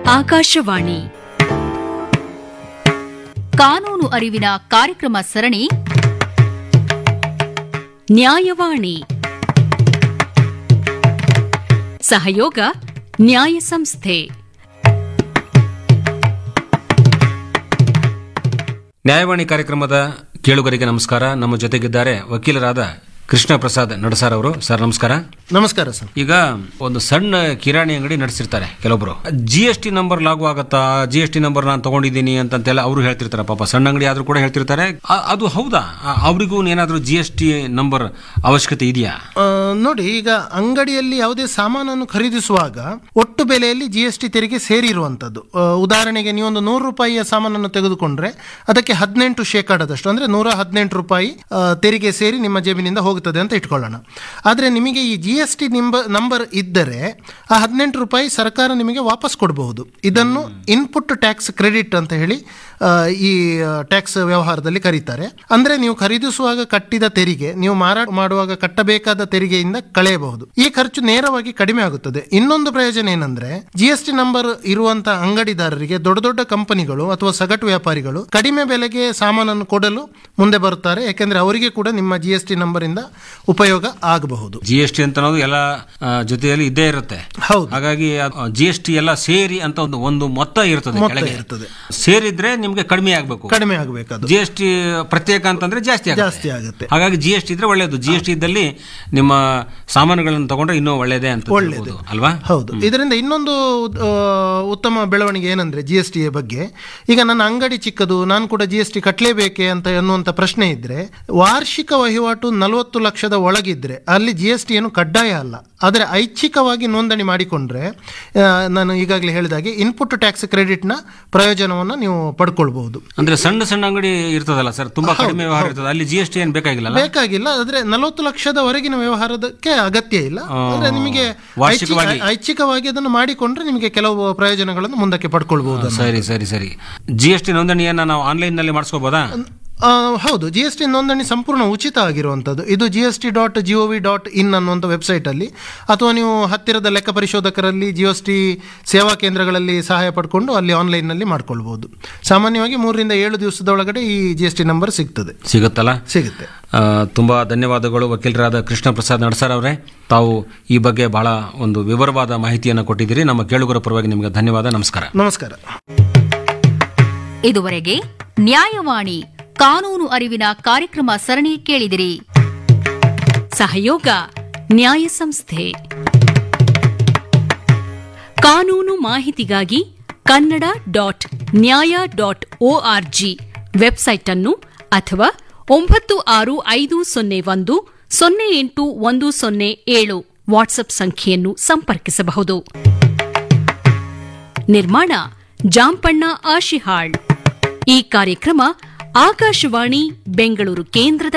ಆಕಾಶವಾಣಿ ಕಾನೂನು ಅರಿವಿನ ಕಾರ್ಯಕ್ರಮ ಸರಣಿ ನ್ಯಾಯವಾಣಿ ಸಹಯೋಗ ನ್ಯಾಯ ಸಂಸ್ಥೆ ನ್ಯಾಯವಾಣಿ ಕಾರ್ಯಕ್ರಮದ ಕೇಳುಗರಿಗೆ ನಮಸ್ಕಾರ ನಮ್ಮ ಜೊತೆಗಿದ್ದಾರೆ ವಕೀಲರಾದ ಕೃಷ್ಣ ಪ್ರಸಾದ್ ನಡಸಾರ್ ಅವರು ಸರ್ ನಮಸ್ಕಾರ ನಮಸ್ಕಾರ ಸರ್ ಈಗ ಒಂದು ಸಣ್ಣ ಕಿರಾಣಿ ಅಂಗಡಿ ನಡೆಸಿರ್ತಾರೆ ಕೆಲವೊಬ್ರು ಜಿ ಎಸ್ ಟಿ ನಂಬರ್ ಲಾಗು ಆಗತ್ತಾ ಜಿ ಎಸ್ ಟಿ ನಂಬರ್ ನಾನು ತಗೊಂಡಿದ್ದೀನಿ ಅಂತಂತೆಲ್ಲ ಅವರು ಹೇಳ್ತಿರ್ತಾರೆ ಪಾಪ ಸಣ್ಣ ಅಂಗಡಿ ಆದ್ರೂ ಕೂಡ ಹೇಳ್ತಿರ್ತಾರೆ ಅ- ಅದು ಹೌದಾ ಅ- ಅವ್ರಿಗೂ ಏನಾದ್ರೂ ಜಿ ಎಸ್ ಟಿ ನಂಬರ್ ಅವಶ್ಯಕತೆ ಇದೆಯಾ ಆ, ನೋಡಿ ಈಗ ಅಂಗಡಿಯಲ್ಲಿ ಯಾವುದೇ ಸಾಮಾನನ್ನು ಖರೀದಿಸುವಾಗ ಒಟ್ಟು ಬೆಲೆಯಲ್ಲಿ ಜಿ ಎಸ್ ಟಿ ತೆರಿಗೆ ಸೇರಿರುವಂಥದ್ದು ಆ, ಉದಾಹರಣೆಗೆ ನೀವೊಂದು ನೂರು ರೂಪಾಯಿಯ ಸಾಮಾನನ್ನು ತೆಗೆದುಕೊಂಡ್ರೆ ಅದಕ್ಕೆ ಹದಿನೆಂಟು ಶೇಕಡದಷ್ಟು ಅಂದರೆ ನೂರ ಹದಿನೆಂಟು ರೂಪಾಯಿ ಆ, ತೆರಿಗೆ ಸೇರಿ ನಿಮ್ಮ ಜೇಬಿನಿಂದ ಹೋಗುತ್ತದೆ ಅಂತ ಇಟ್ಕೊಳ್ಳೋಣ ಆದರೆ ನಿಮಗೆ ಈ ಜಿ ಎಸ್ ಟಿ ನಿಂಬ ನಂಬರ್ ಇದ್ದರೆ ಆ ಹದಿನೆಂಟು ರೂಪಾಯಿ ಸರ್ಕಾರ ನಿಮಗೆ ವಾಪಸ್ ಕೊಡಬಹುದು ಇದನ್ನು ಇನ್ಪುಟ್ ಟ್ಯಾಕ್ಸ್ ಕ್ರೆಡಿಟ್ ಅಂತ ಹೇಳಿ ಆ, ಈ ಟ್ಯಾಕ್ಸ್ ವ್ಯವಹಾರದಲ್ಲಿ ಕರೀತಾರೆ ಅಂದರೆ ನೀವು ಖರೀದಿಸುವಾಗ ಕಟ್ಟಿದ ತೆರಿಗೆ ನೀವು ಮಾರಾಟ ಮಾಡುವಾಗ ಕಟ್ಟಬೇಕಾದ ತೆರಿಗೆಯಿಂದ ಕಳೆಯಬಹುದು ಈ ಖರ್ಚು ನೇರವಾಗಿ ಕಡಿಮೆ ಆಗುತ್ತದೆ ಇನ್ನೊಂದು ಪ್ರಯೋಜನ ಏನಂದ್ರೆ ಜಿ ಎಸ್ ಟಿ ನಂಬರ್ ಇರುವಂತಹ ಅಂಗಡಿದಾರರಿಗೆ ದೊಡ್ಡ ದೊಡ್ಡ ಕಂಪನಿಗಳು ಅಥವಾ ಸಗಟು ವ್ಯಾಪಾರಿಗಳು ಕಡಿಮೆ ಬೆಲೆಗೆ ಸಾಮಾನನ್ನು ಕೊಡಲು ಮುಂದೆ ಬರುತ್ತಾರೆ ಯಾಕೆಂದ್ರೆ ಅವರಿಗೆ ಕೂಡ ನಿಮ್ಮ ಜಿ ಎಸ್ ಟಿ ನಂಬರ್ ಇಂದ ಉಪಯೋಗ ಆಗಬಹುದು ಜಿ ಎಸ್ ಟಿ ಅಂತ ಅನ್ನೋದು ಎಲ್ಲ ಆ, ಜೊತೆಯಲ್ಲಿ ಇದ್ದೇ ಇರುತ್ತೆ ಹೌದು ಹಾಗಾಗಿ ಜಿ ಎಸ್ ಟಿ ಎಲ್ಲ ಸೇರಿ ಅಂತ ಒಂದು ಒಂದು ಮೊತ್ತ ಇರ್ತದೆ ಮೊತ್ತ ಕೆಳಗೆ. ಇರ್ತದೆ. ಸೇರಿದ್ರೆ ನಿಮ್ಗೆ ಕಡಿಮೆ ಆಗ್ಬೇಕು ಕಡಿಮೆ ಆಗಬೇಕದು ಜಿ ಎಸ್ ಟಿ ಪ್ರತ್ಯೇಕ ಅಂತಂದ್ರೆ ಜಾಸ್ತಿ ಆಗುತ್ತೆ ಜಾಸ್ತಿ ಆಗುತ್ತೆ ಹಾಗಾಗಿ ಜಿ ಎಸ್ ಟಿ ಇದ್ರೆ ಒಳ್ಳೇದು ಜಿ ಎಸ್ ಟಿ ಇದ್ದಲ್ಲಿ ನಿಮ್ಮ ಸಾಮಾನುಗಳನ್ನು ತಗೊಂಡ್ರೆ ಇನ್ನೂ ಒಳ್ಳೇದೇ ಅಂತ ಒಳ್ಳೇದು. ಹೇಳ್ಬೋದು, ಅಲ್ವಾ ಹೌದು ಇದರಿಂದ ಇನ್ನೊಂದು ಆ, ಉತ್ತಮ ಬೆಳವಣಿಗೆ ಏನಂದ್ರೆ ಜಿ ಎಸ್ ಟಿ ಬಗ್ಗೆ ಈಗ ನನ್ನ ಅಂಗಡಿ ಚಿಕ್ಕದು ನಾನು ಕೂಡ ಜಿ ಎಸ್ ಟಿ ಕಟ್ಟಲೇಬೇಕೆ ಅಂತ ಅನ್ನುವಂಥ ಪ್ರಶ್ನೆ ಇದ್ರೆ ವಾರ್ಷಿಕ ವಹಿವಾಟು ನಲವತ್ತು ಲಕ್ಷದ ಒಳಗಿದ್ರೆ ಅಲ್ಲಿ ಜಿ ಎಸ್ ಟಿ ಏನು ಕಡ್ಡಾಯ ಅಲ್ಲ ಆದರೆ ಐಚ್ಛಿಕವಾಗಿ ನೋಂದಣಿ ಮಾಡಿಕೊಂಡ್ರೆ ಆ, ನಾನು ಈಗಾಗಲೇ ಹೇಳಿದಾಗೆ ಇನ್ಪುಟ್ ಟ್ಯಾಕ್ಸ್ ಕ್ರೆಡಿಟ್ನ ಪ್ರಯೋಜನವನ್ನು ನೀವು ಪಡ್ಕೊಳ್ಬಹುದು ಅಂದ್ರೆ ಸಣ್ಣ ಸಣ್ಣ ಅಂಗಡಿ ಇರ್ತದಲ್ಲ ಸರ್ ತುಂಬಾ ಕಡಿಮೆ ವ್ಯವಹಾರ ಇರ್ತದೆ ಅಲ್ಲಿ ಜಿ ಎಸ್ ಟಿ ಏನ್ ಬೇಕಾಗಿಲ್ಲ ಬೇಕಾಗಿಲ್ಲ ಆದ್ರೆ ನಲವತ್ತು ಲಕ್ಷದವರೆಗಿನ ವ್ಯವಹಾರದಕ್ಕೆ ಅಗತ್ಯ ಇಲ್ಲ ಅಂದ್ರೆ ನಿಮಗೆ ವಾರ್ಷಿಕವಾಗಿ. ಐಚ್ಛಿಕ- ಐಚ್ಛಿಕವಾಗಿ ಅದನ್ನು ಮಾಡಿಕೊಂಡ್ರೆ ನಿಮಗೆ ಕೆಲವು ಪ್ರಯೋಜನಗಳನ್ನು ಮುಂದಕ್ಕೆ ಪಡ್ಕೊಳ್ಬಹುದು ಸರಿ ಸರಿ ಸರಿ ಜಿ ಎಸ್ ಟಿ ನೋಂದಣಿಯನ್ನ ನಾವು ಆನ್ಲೈನ್ ನಲ್ಲಿ ಮಾಡಿಸ್ಕೋಬೋದಾ ಆ, ಹೌದು ಜಿ ಎಸ್ ಟಿ ನೋಂದಣಿ ಸಂಪೂರ್ಣ ಉಚಿತ ಆಗಿರುವಂಥದ್ದು ಇದು G S T dot G O V dot in ಅನ್ನುವಂಥ ವೆಬ್ಸೈಟಲ್ಲಿ ಅಥವಾ ನೀವು ಹತ್ತಿರದ ಲೆಕ್ಕ ಪರಿಶೋಧಕರಲ್ಲಿ ಜಿ ಎಸ್ ಟಿ ಸೇವಾ ಕೇಂದ್ರಗಳಲ್ಲಿ ಸಹಾಯ ಪಡ್ಕೊಂಡು ಅಲ್ಲಿ ಆನ್ಲೈನ್ನಲ್ಲಿ ಮಾಡ್ಕೊಳ್ಬೋದು ಸಾಮಾನ್ಯವಾಗಿ ಮೂರರಿಂದ ಏಳು ದಿವಸದ ಒಳಗಡೆ ಈ ಜಿ ಎಸ್ ಟಿ ನಂಬರ್ ಸಿಗ್ತದೆ ಸಿಗುತ್ತಲ್ಲ ಸಿಗುತ್ತೆ ಆ, ತುಂಬಾ ಧನ್ಯವಾದಗಳು ವಕೀಲರಾದ ಕೃಷ್ಣ ಪ್ರಸಾದ್ ನಡಸರ್ ಅವರೇ ತಾವು ಈ ಬಗ್ಗೆ ಬಹಳ ಒಂದು ವಿವರವಾದ ಮಾಹಿತಿಯನ್ನು ಕೊಟ್ಟಿದ್ದೀರಿ ನಮ್ಮ ಕೇಳುಗರ ಪರವಾಗಿ ನಿಮಗೆ ಧನ್ಯವಾದ ನಮಸ್ಕಾರ ನಮಸ್ಕಾರ ಇದುವರೆಗೆ ನ್ಯಾಯವಾಣಿ ಕಾನೂನು ಅರಿವಿನ ಕಾರ್ಯಕ್ರಮ ಸರಣಿ ಕೇಳಿದಿರಿ ಸಹಯೋಗ ನ್ಯಾಯ ಸಂಸ್ಥೆ ಕಾನೂನು ಮಾಹಿತಿಗಾಗಿ Kannada dot Nyaya dot ORG website ಅನ್ನು ಅಥವಾ ಒಂಬತ್ತು ಆರು ಐದು ಸೊನ್ನೆ ಒಂದು ಸೊನ್ನೆ ಎಂಟು ಒಂದು ಸೊನ್ನೆ ಏಳು ವಾಟ್ಸ್ಆಪ್ ಸಂಖ್ಯೆಯನ್ನು ಸಂಪರ್ಕಿಸಬಹುದು ನಿರ್ಮಾಣ ಜಾಂಪಣ್ಣ ಆಶಿಹಾಳ್ ಈ ಕಾರ್ಯಕ್ರಮ ಆಕಾಶವಾಣಿ ಬೆಂಗಳೂರು ಕೇಂದ್ರದ